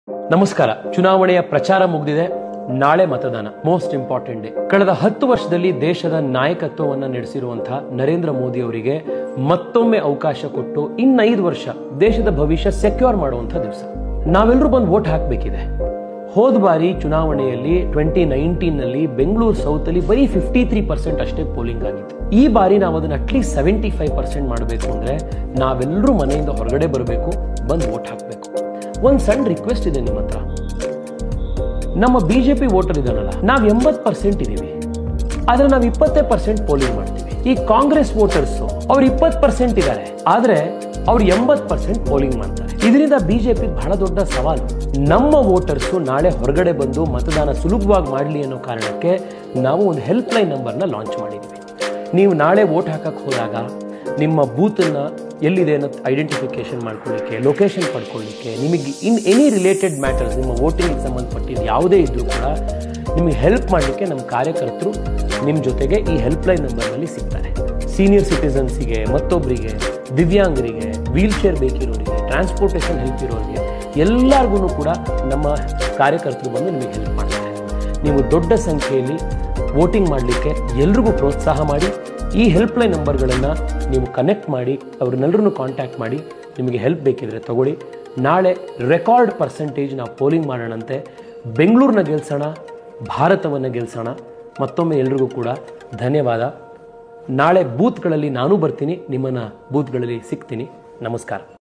ನಮಸ್ಕಾರ ಚುನಾವಣೆಯ ಪ್ರಚಾರ ಮುಗಿದಿದೆ ನಾಳೆ ಮತದಾನ ಮೋಸ್ಟ್ ಇಂಪಾರ್ಟೆಂಟ್ ಡೇ ಕಳೆದ ಹತ್ತು ವರ್ಷದಲ್ಲಿ ದೇಶದ ನಾಯಕತ್ವವನ್ನ ನಡೆಸಿರುವಂತಹ ನರೇಂದ್ರ ಮೋದಿ ಅವರಿಗೆ ಮತ್ತೊಮ್ಮೆ ಅವಕಾಶ ಕೊಟ್ಟು ಇನ್ನೈದು ವರ್ಷ ದೇಶದ ಭವಿಷ್ಯ ಸೆಕ್ಯೂರ್ ಮಾಡುವಂತ ದಿವಸ ನಾವೆಲ್ಲರೂ ಬಂದು ವೋಟ್ ಹಾಕಬೇಕಿದೆ ಹೋದ ಬಾರಿ ಚುನಾವಣೆಯಲ್ಲಿ ಟ್ವೆಂಟಿ ನೈನ್ಟೀನ್ ನಲ್ಲಿ ಬೆಂಗಳೂರು ಸೌತ್ ಅಲ್ಲಿ ಬರೀ ಫಿಫ್ಟಿ ತ್ರೀ ಪರ್ಸೆಂಟ್ ಅಷ್ಟೇ ಪೋಲಿಂಗ್ ಆಗಿತ್ತು ಈ ಬಾರಿ ನಾವು ಅದನ್ನ ಅಟ್ಲೀಸ್ಟ್ ಸೆವೆಂಟಿ ಫೈವ್ ಪರ್ಸೆಂಟ್ ಮಾಡಬೇಕು ಅಂದ್ರೆ ನಾವೆಲ್ಲರೂ ಮನೆಯಿಂದ ಹೊರಗಡೆ ಬರಬೇಕು ಬಂದು ವೋಟ್ ಹಾಕಬೇಕು ಒಂದು ಸಣ್ಣ ರಿಕ್ವೆಸ್ಟ್ ಇದೆ ನಿಮ್ಮ ಹತ್ರ ನಮ್ಮ ಬಿಜೆಪಿ ವೋಟರ್ ಇದಾರಲ್ಲ ನಾವು ಎಂಬತ್ತು ಪರ್ಸೆಂಟ್ ಇದೀವಿ ಆದ್ರೆ ನಾವು ಇಪ್ಪತ್ತೇ ಪರ್ಸೆಂಟ್ ಪೋಲಿಂಗ್ ಮಾಡ್ತೀವಿ ಈ ಕಾಂಗ್ರೆಸ್ ವೋಟರ್ಸ್ ಅವ್ರು ಇಪ್ಪತ್ತು ಪರ್ಸೆಂಟ್ ಇದ್ದಾರೆ ಆದ್ರೆ ಅವ್ರು ಎಂಬತ್ತು ಪರ್ಸೆಂಟ್ ಪೋಲಿಂಗ್ ಮಾಡ್ತಾರೆ ಇದರಿಂದ ಬಿಜೆಪಿ ಬಹಳ ದೊಡ್ಡ ಸವಾಲು ನಮ್ಮ ವೋಟರ್ಸ್ ನಾಳೆ ಹೊರಗಡೆ ಬಂದು ಮತದಾನ ಸುಲಭವಾಗಿ ಮಾಡಲಿ ಅನ್ನೋ ಕಾರಣಕ್ಕೆ ನಾವು ಒಂದು ಹೆಲ್ಪ್ ಲೈನ್ ನಂಬರ್ನ ಲಾಂಚ್ ಮಾಡಿದ್ದೀವಿ ನೀವು ನಾಳೆ ವೋಟ್ ಹಾಕಕ್ಕೆ ಹೋದಾಗ ನಿಮ್ಮ ಬೂತನ್ನ ಎಲ್ಲಿದೆ ಅನ್ನೋ ಐಡೆಂಟಿಫಿಕೇಶನ್ ಮಾಡ್ಕೊಳ್ಳಿಕ್ಕೆ ಲೊಕೇಶನ್ ಪಡ್ಕೊಳ್ಳಿಕ್ಕೆ ನಿಮಗೆ ಇನ್ ಎನಿ ರಿಲೇಟೆಡ್ ಮ್ಯಾಟರ್ಸ್ ನಿಮ್ಮ ವೋಟಿಂಗ್ ಸಂಬಂಧಪಟ್ಟಿದ್ದು ಯಾವುದೇ ಇದ್ರೂ ಕೂಡ ನಿಮಗೆ ಹೆಲ್ಪ್ ಮಾಡಲಿಕ್ಕೆ ನಮ್ಮ ಕಾರ್ಯಕರ್ತರು ನಿಮ್ಮ ಜೊತೆಗೆ ಈ ಹೆಲ್ಪ್ ಲೈನ್ ನಂಬರ್ನಲ್ಲಿ ಸಿಗ್ತಾರೆ ಸೀನಿಯರ್ ಸಿಟಿಸನ್ಸಿಗೆ ಮತ್ತೊಬ್ಬರಿಗೆ ದಿವ್ಯಾಂಗರಿಗೆ ವೀಲ್ ಚೇರ್ ಬೇಕಿರೋರಿಗೆ ಟ್ರಾನ್ಸ್ಪೋರ್ಟೇಷನ್ ಹೆಲ್ಪ್ ಇರೋರಿಗೆ ಎಲ್ಲರಿಗೂ ಕೂಡ ನಮ್ಮ ಕಾರ್ಯಕರ್ತರು ಬಂದು ನಿಮಗೆ ಹೆಲ್ಪ್ ಮಾಡ್ತಾರೆ ನೀವು ದೊಡ್ಡ ಸಂಖ್ಯೆಯಲ್ಲಿ ವೋಟಿಂಗ್ ಮಾಡಲಿಕ್ಕೆ ಎಲ್ರಿಗೂ ಪ್ರೋತ್ಸಾಹ ಮಾಡಿ ಈ ಹೆಲ್ಪ್ ಲೈನ್ ನಂಬರ್ಗಳನ್ನು ನೀವು ಕನೆಕ್ಟ್ ಮಾಡಿ ಅವ್ರನ್ನೆಲ್ಲರೂ ಕಾಂಟ್ಯಾಕ್ಟ್ ಮಾಡಿ ನಿಮಗೆ ಹೆಲ್ಪ್ ಬೇಕಿದ್ರೆ ತಗೊಳ್ಳಿ ನಾಳೆ ರೆಕಾರ್ಡ್ ಪರ್ಸೆಂಟೇಜ್ ನಾವು ಪೋಲಿಂಗ್ ಮಾಡೋಣಂತೆ ಬೆಂಗಳೂರನ್ನ ಗೆಲ್ಸೋಣ ಭಾರತವನ್ನು ಗೆಲ್ಸೋಣ ಮತ್ತೊಮ್ಮೆ ಎಲ್ರಿಗೂ ಕೂಡ ಧನ್ಯವಾದ ನಾಳೆ ಬೂತ್ಗಳಲ್ಲಿ ನಾನು ಬರ್ತೀನಿ ನಿಮ್ಮನ್ನು ಬೂತ್ಗಳಲ್ಲಿ ಸಿಗ್ತೀನಿ ನಮಸ್ಕಾರ